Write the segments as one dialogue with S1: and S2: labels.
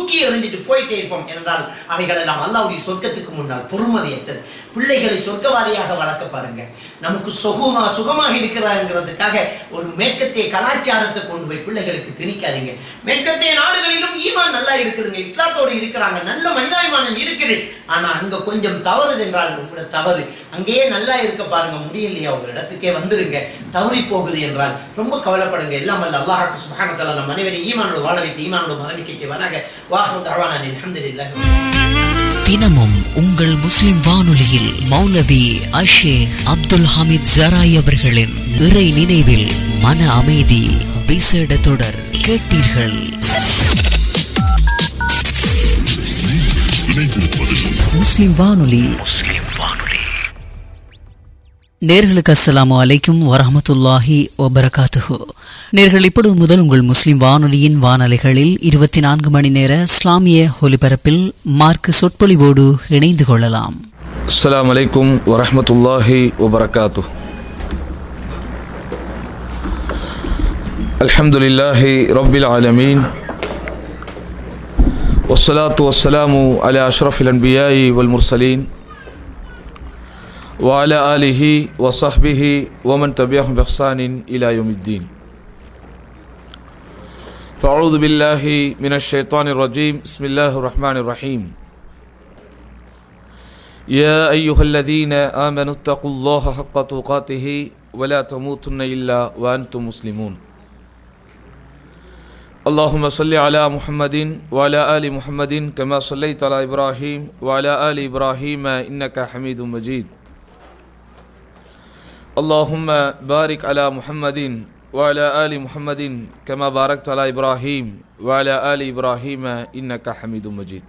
S1: தூக்கி எறிஞ்சிட்டு போயிட்டே இருப்போம் என்றால் அவைகள் எல்லாம் அல்லாவுடைய சொர்க்கத்துக்கு முன்னால் பொறுமதியற்றது பிள்ளைகளை சொர்க்கவாதியாக வளர்க்க பாருங்க நமக்கு சுகமா சுகமாக இருக்கிறாங்கிறதுக்காக ஒரு மேற்கத்திய கலாச்சாரத்தை கொண்டு போய் பிள்ளைகளுக்கு திணிக்காதீங்க மேற்கத்திய நாடுகளிலும் ஈமான் நல்லா இருக்குதுங்க இஸ்லாத்தோடு இருக்கிறாங்க நல்ல மனிதாபிமானம் இருக்குது ஆனா அங்க கொஞ்சம் தவறுது என்றால் உங்களோட தவறு அங்கேயே நல்லா இருக்க பாருங்க முடியலையா உங்க இடத்துக்கே வந்துருங்க தவறி போகுது என்றால் ரொம்ப கவலைப்படுங்க எல்லாம் அல்ல அல்லாஹாக்கு சுபஹானத்தால நம் அனைவரை ஈமானோடு வாழ வைத்து ஈமானோடு மரணிக்க செய்வானாக வாஹு தவானா அல்ஹம்துலில்லாஹ்
S2: தினமும் உங்கள் முஸ்லிம் வானொலியில் மௌலவி அஷேக் அப்துல் ஹமீத் ஜராய் அவர்களின் இறை நினைவில் மன அமைதி விசேட தொடர் கேட்டீர்கள் முஸ்லிம் வானொலி நேர்களுக்கு அஸ்ஸலாமு அலைக்கும் வரஹமத்துல்லாஹி வபரகாத்துஹு நேர்கள் இப்பொழுது முதல் உங்கள் முஸ்லிம் வானொலியின் வானொலிகளில் இருபத்தி நான்கு மணி நேர இஸ்லாமிய ஒலிபரப்பில் மார்க் சொற்பொழிவோடு இணைந்து கொள்ளலாம்
S3: السلام عليكم ورحمة الله وبركاته الحمد لله رب العالمين والصلاة والسلام على أشرف الأنبياء والمرسلين وعلى آله وصحبه ومن تبعهم بإحسان إلى يوم الدين فأعوذ بالله من الشيطان الرجيم بسم الله الرحمن الرحيم يا أيها الذين آمنوا اتقوا الله حق تقاته ولا تموتن إلا وأنتم مسلمون اللهم صل على محمد وعلى آل محمد كما صليت على إبراهيم وعلى آل إبراهيم إنك حميد مجيد اللهم بارك على محمد وعلى آل محمد كما باركت على إبراهيم وعلى آل إبراهيم إنك حميد مجيد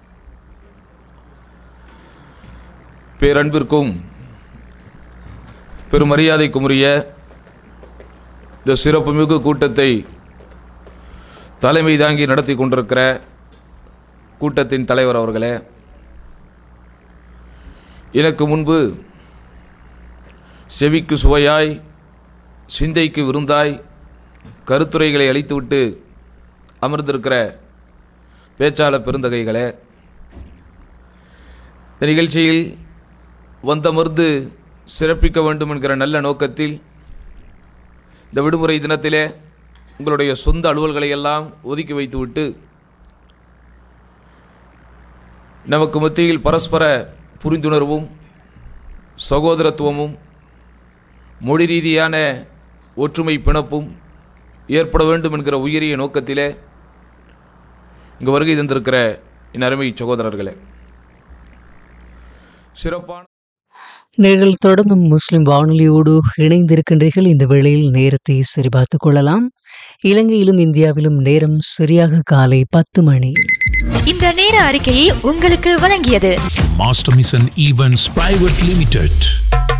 S3: பேரன்பிற்கும் பெருமரியாதைக்கும் உரிய இந்த சிறப்புமிகு கூட்டத்தை தலைமை தாங்கி நடத்தி கொண்டிருக்கிற கூட்டத்தின் தலைவர் அவர்களே எனக்கு முன்பு செவிக்கு சுவையாய் சிந்தைக்கு விருந்தாய் கருத்துரைகளை அளித்துவிட்டு அமர்ந்திருக்கிற பேச்சாளர் பெருந்தகைகளே இந்த நிகழ்ச்சியில் வந்தமர்ந்து சிறப்பிக்க வேண்டும் என்கிற நல்ல நோக்கத்தில் இந்த விடுமுறை தினத்திலே உங்களுடைய சொந்த அலுவல்களை எல்லாம் ஒதுக்கி வைத்துவிட்டு நமக்கு மத்தியில் பரஸ்பர புரிந்துணர்வும் சகோதரத்துவமும் மொழி ரீதியான ஒற்றுமை பிணப்பும் ஏற்பட வேண்டும் என்கிற உயரிய நோக்கத்திலே இங்கு வருகை தந்திருக்கிற என் அருமை சகோதரர்களே சிறப்பான
S2: நீங்கள் தொடர்ந்தும் முஸ்லிம் வானொலியோடு இணைந்திருக்கின்றீர்கள் இந்த வேளையில் நேரத்தை சரிபார்த்துக் கொள்ளலாம் இலங்கையிலும் இந்தியாவிலும் நேரம் சரியாக காலை பத்து மணி
S4: இந்த நேர அறிக்கையை உங்களுக்கு வழங்கியது
S5: Master Mission Events Private Limited.